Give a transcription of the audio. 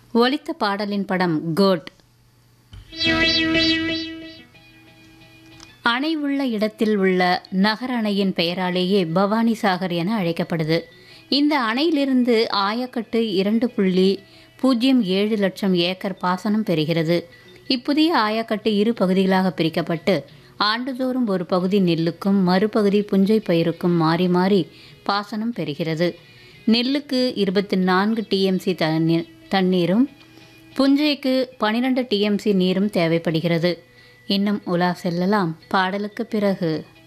ஒலித்த பாடலின் படம் கோட் அணை உள்ள இடத்தில் உள்ள நகர் அணையின் பெயராலேயே பவானி சாகர் என அழைக்கப்படுது இந்த அணையிலிருந்து ஆயக்கட்டு இரண்டு புள்ளி பூஜ்ஜியம் ஏழு லட்சம் ஏக்கர் பாசனம் பெறுகிறது இப்புதிய ஆயக்கட்டு இரு பகுதிகளாக பிரிக்கப்பட்டு ஆண்டுதோறும் ஒரு பகுதி நெல்லுக்கும் மறுபகுதி புஞ்சை பயிருக்கும் மாறி மாறி பாசனம் பெறுகிறது நெல்லுக்கு இருபத்தி நான்கு டிஎம்சி தண்ணீர் தண்ணீரும் புஞ்சைக்கு பனிரெண்டு டிஎம்சி நீரும் தேவைப்படுகிறது இன்னும் உலா செல்லலாம் பாடலுக்கு பிறகு